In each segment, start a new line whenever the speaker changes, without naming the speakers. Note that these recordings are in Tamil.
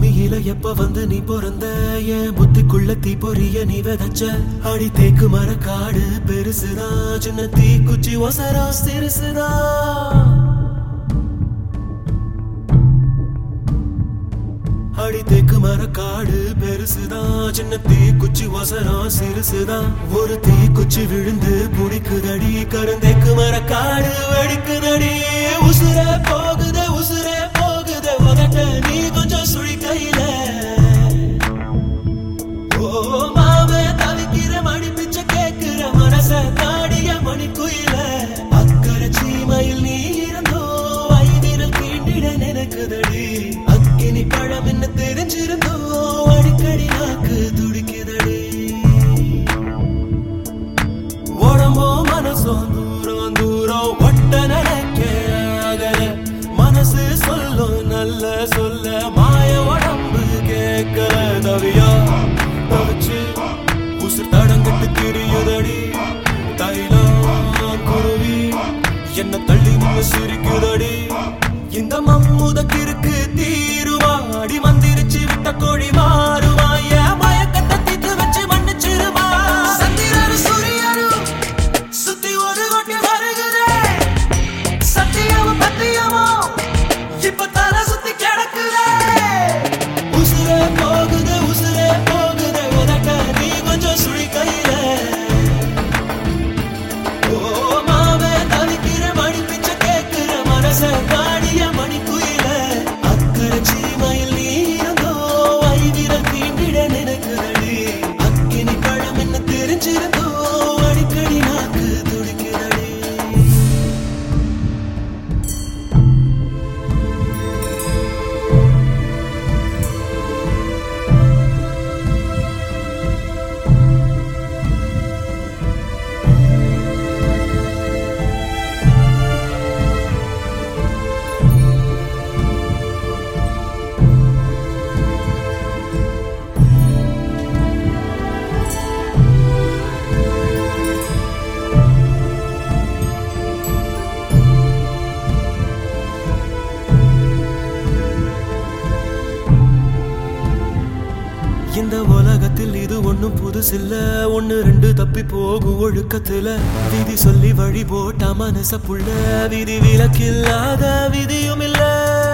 பூமியில எப்ப வந்து நீ பிறந்த என் புத்திக்குள்ள தீ பொரிய நீ விதைச்ச அடி தேக்கு மர காடு பெருசுதான் சின்ன தீ குச்சி ஒசரா சிறுசுதான் அடி தேக்கு மர காடு பெருசுதான் சின்ன தீ குச்சி ஒசரம் சிறுசுதான் ஒரு தீ குச்சி விழுந்து புடிக்குதடி கருந்தேக்கு மர காடு வெடிக்குதடி உசுர போகுது உசுர போகுது உதட்ட நீ கொஞ்சம் சுழி கையில ஓ மாமே தவிக்கிற மணி பிச்சை கேக்குற மனச தாடிய மணி குயில அக்கறை சீமையில் நீ இருந்தோ ஐவிரல் தீண்டிட நினைக்குதடி அக்கினி பழம் என்ன தெரிஞ்சிருந்தோ அடிக்கடி நாக்கு துடிக்குதடி உடம்போ மனசோ தூரம் தூரம் ஒட்ட நினைக்க அகல மனசு சொல்லும் நல்ல சொல்ல மாய உடம்பு கேட்கல தவியா தவிச்சு உசுர் தடங்கட்டு திரியுதடி தைலம் குருவி என்ன தள்ளி நின்னு சிரிக்குதடி இந்த மம்முதக்கிருக்கு தீருவா அடி மந்திரிச்சு விட்ட கோழி மாறுவா என் மயக்கத்தை தீத்து வச்சு மன்னிச்சிருவா சந்திரனும் சூரியனும் சுத்தி ஒரு கொட்டி வருகுதே சத்தியமும் பத்தியமும் இப்ப தலை சுத்தி கிடக்குதே உசுரே போகுது உசுரே போகுது உதட்ட நீ கொஞ்சம் சுழி கையில ஓ மாவே தவிக்கிற மணி பிச்சை கேட்கிற மனச காடிய மணி குயில அக்கறை சீமையில் நீ இருந்தோ ஐவிரல் தீண்டிட நினைக்குதடி அக்கினி பழம் என்ன தெரிஞ்சிருந்தோ அடிக்கடி நாக்கு துடிக்குதடி இந்த உலகத்தில் இது ஒண்ணும் புதுசில்ல ஒண்ணு ரெண்டு தப்பி போகும் ஒழுக்கத்துல விதி சொல்லி வழி போட்ட மனச புள்ள விதி விலக்கில்லாத விதியும் இல்ல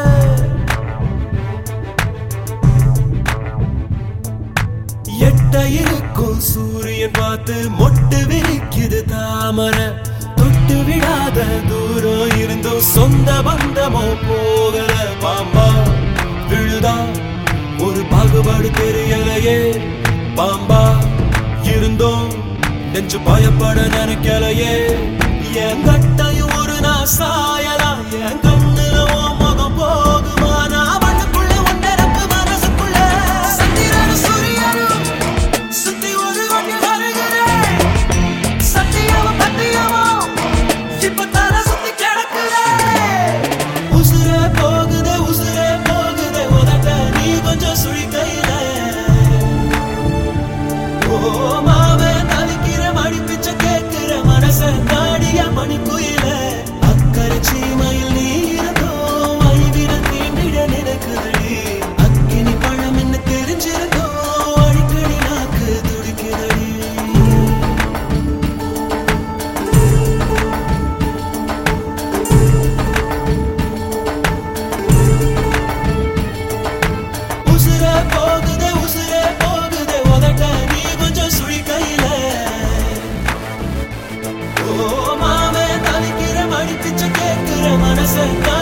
எட்ட இருக்கும் சூரியன் பார்த்து மொட்டு விரிக்குது தாமரை தொட்டு விடாத தூரம் இருந்தும் சொந்த பந்தமோ போகல பாம்பா விழுதா ஒரு பாகுபாடு தெரியலையே பாம்பா இருந்தோம் நெஞ்சு பயப்பட நினைக்கலையே என் கட்டையும் ஒரு நான் சாயலாம் என் கண்ணுல உன் முகம் போகுமா நான் மண்ணுக்குள்ள ஒன்றரப்பு மனசுக்குள்ள சந்திரனும் சூரியனும் சுத்தி ஒரு வண்டி வருகிறேன் சத்தியமும் பத்தியமும் இப்ப தலை சுத்தி கிடக்குதே உசுரே போகுதே உசுரே போகுதே உதட்ட நீ கொஞ்சம் சுழி கையில ஓ மாவே தவிக்கிற மணி பிச்சை கேட்கிற மனச நாடிய மணி குயில அக்கறை சீமையில் நீ இருந்தோ ஐவிரல் தீண்டிட நினைக்குதடி அக்கினி பழம் என்ன தெரிஞ்சிருந்தோ அடிக்கடி நாக்கு துடிக்குதடி உசுரே போகுதே உசுரே போகுதே உதட்ட நீ கொஞ்சம் சுழி கையில ஓ மாமே தவிக்கிற மணி பிச்சை கேட்கிற மனச